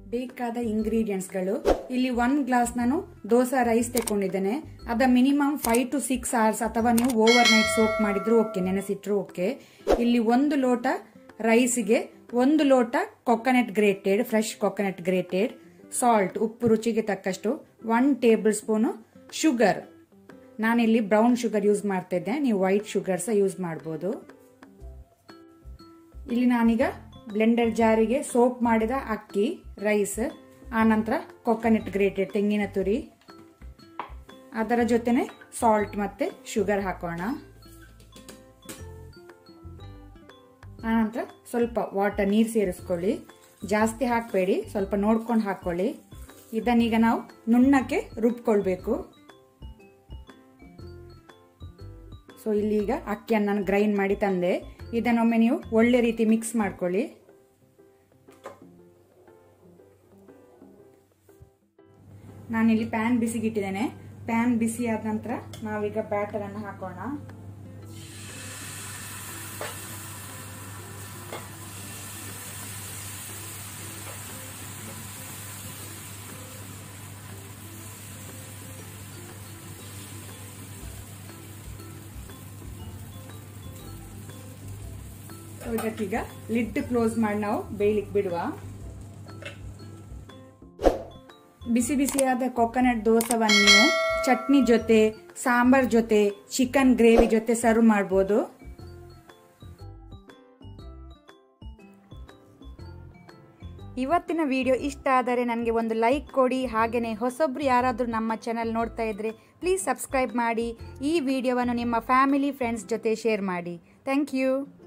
ಬೇಕಾದ ಇಂಗ್ರೀಡಿಯೆಂಟ್ಸ್ಗಳು ಇಲ್ಲಿ one glass ನಾನು ದೋಸಾ ರೈಸ್ ತೆಕೊಂಡಿದ್ದೇನೆ ಅದ minimum five to six hours ಅಥವಾ ನೀವು ಓವರ್ ನೈಟ್ ಸೋಪ್ ಮಾಡಿದ್ರು ಓಕೆ ನೆನೆಸಿಟ್ರು ಓಕೆ ಇಲ್ಲಿ ಒಂದು ಲೋಟ ರೈಸ್ಗೆ ಒಂದು ಲೋಟ coconut grated fresh coconut grated salt ಉಪ್ಪು ರುಚಿಗೆ ತಕ್ಕಷ್ಟು ಒನ್ ಟೇಬಲ್ ಸ್ಪೂನು ಶುಗರ್ ನಾನಿಲ್ಲಿ ಬ್ರೌನ್ ಶುಗರ್ ಯೂಸ್ ಮಾಡ್ತಾ ಇದ್ದೆ ನೀವು ವೈಟ್ ಶುಗರ್ ಸಹ ಯೂಸ್ ಮಾಡ್ಬೋದು ಇಲ್ಲಿ ನಾನೀಗ ಬ್ಲೆಂಡರ್ ಜಾರಿಗೆ ಸೋಪ್ ಮಾಡಿದ ಅಕ್ಕಿ ರೈಸ್ ಆನಂತರ ಕೊಕೊನಟ್ ಗ್ರೇಟೆಡ್ ತೆಂಗಿನ ತುರಿ ಅದರ ಜೊತೆನೆ ಸಾಲ್ಟ್ ಮತ್ತೆ ಶುಗರ್ ಹಾಕೋಣ ಆನಂತರ ಸ್ವಲ್ಪ ವಾಟರ್ ನೀರು ಸೇರಿಸ್ಕೊಳ್ಳಿ ಜಾಸ್ತಿ ಹಾಕಬೇಡಿ ಸ್ವಲ್ಪ ನೋಡ್ಕೊಂಡು ಹಾಕೊಳ್ಳಿ ಇದನ್ನೀಗ ನಾವು ನುಣ್ಣಕ್ಕೆ ರುಬ್ಕೊಳ್ಬೇಕು ಸೊ ಇಲ್ಲೀಗ ಅಕ್ಕಿಯನ್ನು ನಾನು ಗ್ರೈಂಡ್ ಮಾಡಿ ತಂದೆ ಇದನ್ನೊಮ್ಮೆ ನೀವು ಒಳ್ಳೆ ರೀತಿ ಮಿಕ್ಸ್ ಮಾಡ್ಕೊಳ್ಳಿ ನಾನಿಲ್ಲಿ ಪ್ಯಾನ್ ಬಿಸಿಗಿಟ್ಟಿದ್ದೇನೆ ಪ್ಯಾನ್ ಬಿಸಿ ಆದ ನಂತರ ನಾವೀಗ ಬ್ಯಾಟರ್ ಅನ್ನು ಹಾಕೋಣ ಸೊ ಇದಕ್ಕೀಗ ಲಿಡ್ ಕ್ಲೋಸ್ ಮಾಡಿ ನಾವು ಬೇಯಲಿಕ್ಕೆ ಬಿಡುವ ಬಿಸಿ ಬಿಸಿಯಾದ ಕೊಕೊನಟ್ ದೋಸವನ್ನು ಚಟ್ನಿ ಜೊತೆ ಸಾಂಬಾರ್ ಜೊತೆ ಚಿಕನ್ ಗ್ರೇವಿ ಜೊತೆ ಸರ್ವ್ ಮಾಡ್ಬೋದು ಇವತ್ತಿನ ವಿಡಿಯೋ ಇಷ್ಟ ಆದರೆ ನನಗೆ ಒಂದು ಲೈಕ್ ಕೊಡಿ ಹಾಗೆಯೇ ಹೊಸೊಬ್ರು ಯಾರಾದರೂ ನಮ್ಮ ಚಾನಲ್ ನೋಡ್ತಾ ಇದ್ರೆ ಪ್ಲೀಸ್ ಸಬ್ಸ್ಕ್ರೈಬ್ ಮಾಡಿ ಈ ವಿಡಿಯೋವನ್ನು ನಿಮ್ಮ ಫ್ಯಾಮಿಲಿ ಫ್ರೆಂಡ್ಸ್ ಜೊತೆ ಶೇರ್ ಮಾಡಿ ಥ್ಯಾಂಕ್ ಯು